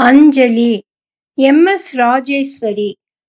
அஞ்சலி M. S. Rajeswari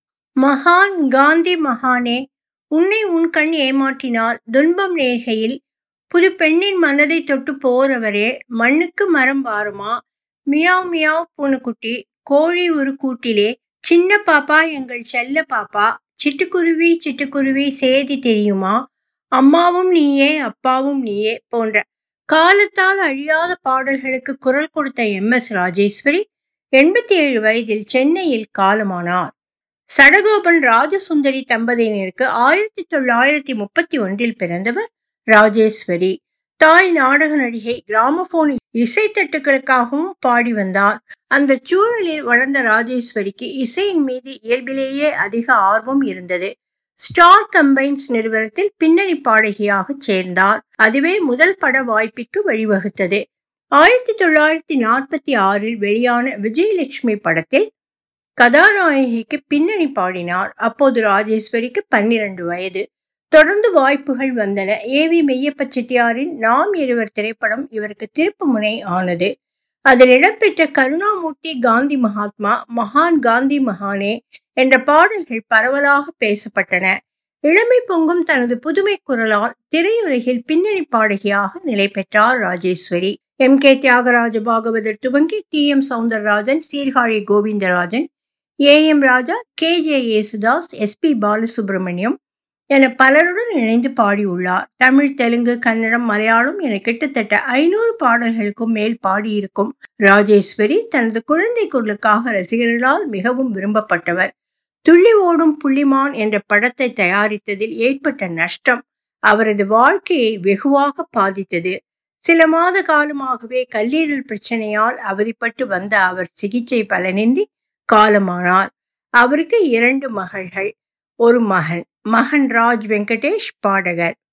மகான் காந்தி மகானே உன்னை உன் கண் ஏமாற்றினால் துன்பம் நேர்கையில் புதுப்பெண்ணின் மனதைத் தொட்டுப் போறவரே மண்ணுக்கு மரம் பாரமா மியாவ் மியாவ் பூனைக்குட்டி கோழி ஒரு கூட்டிலே சின்ன பாப்பா எங்கள் செல்ல பாப்பா சிட்டுக்குருவி சிட்டுக்குருவி சேதி தெரியுமா அம்மாவும் நீயே அப்பாவும் நீயே போன்ற காலத்தால் அழியாத பாடல்களுக்கு குரல் கொடுத்த எம். எஸ். ராஜேஸ்வரி எண்பத்தி ஏழு வயதில் சென்னையில் காலமானார். சடகோபன் ராஜசுந்தரி தம்பதியினருக்கு ஆயிரத்தி தொள்ளாயிரத்தி முப்பத்தி ஒன்றில் பிறந்தவர் ராஜேஸ்வரி. தாய் நாடக நடிகை. கிராமபோன் இசைத்தட்டுகளுக்காகவும் பாடி வந்தார். அந்தச் சூழலில் வளர்ந்த ராஜேஸ்வரிக்கு இசையின் மீது இயல்பிலேயே அதிக ஆர்வம் இருந்தது. ஸ்டார் கம்பைன்ஸ் நிறுவனத்தில் பின்னணிப் பாடகியாகச் சேர்ந்தார். அதுவே முதல் பட வாய்ப்பிற்கு வழிவகுத்தது. ஆயிரத்தி தொள்ளாயிரத்தி நாற்பத்தி ஆறில் வெளியான விஜயலட்சுமி படத்தில் கதாநாயகிக்கு பின்னணி பாடினார். அப்போது ராஜேஸ்வரிக்கு பன்னிரண்டு வயது. தொடர்ந்து வாய்ப்புகள் வந்தன. ஏ. வி. மெய்யப்ப செட்டியாரின் நாம் இருவர் திரைப்படம் இவருக்கு திருப்புமுனை ஆனது. அதில் இடம்பெற்ற கருணாமூர்த்தி காந்தி மகாத்மா மகான் காந்தி மகானே என்ற பாடல்கள் பரவலாக பேசப்பட்டன. இளமை பொங்கும் தனது புதுமைக் குரலால் திரையுலகில் பின்னணிப் பாடகியாக நிலை பெற்றார் ராஜேஸ்வரி. எம். கே. தியாகராஜ பாகவதர் துவங்கி T. M. Soundararajan Sirkazhi Govindarajan A. M. Raja K. J. Yesudas S. P. Balasubrahmanyam என பலருடன் இணைந்து பாடியுள்ளார். தமிழ் தெலுங்கு கன்னடம் மலையாளம் என கிட்டத்தட்ட ஐநூறு பாடல்களுக்கும் மேல் பாடியிருக்கும் ராஜேஸ்வரி தனது குழந்தை குரலுக்காக ரசிகர்களால் மிகவும் விரும்பப்பட்டவர். துள்ளி ஓடும் புள்ளிமான் என்ற படத்தை தயாரித்ததில் ஏற்பட்ட நஷ்டம் அவரது வாழ்க்கையை வெகுவாக பாதித்தது. சில மாத காலமாகவே கல்லீரல் பிரச்னையால் அவதிப்பட்டு வந்த அவர் சிகிச்சை பலனின்றி காலமானார். அவருக்கு இரண்டு மகள்கள் ஒரு மகன். மகன் ராஜ் வெங்கடேஷ் பாடகர்.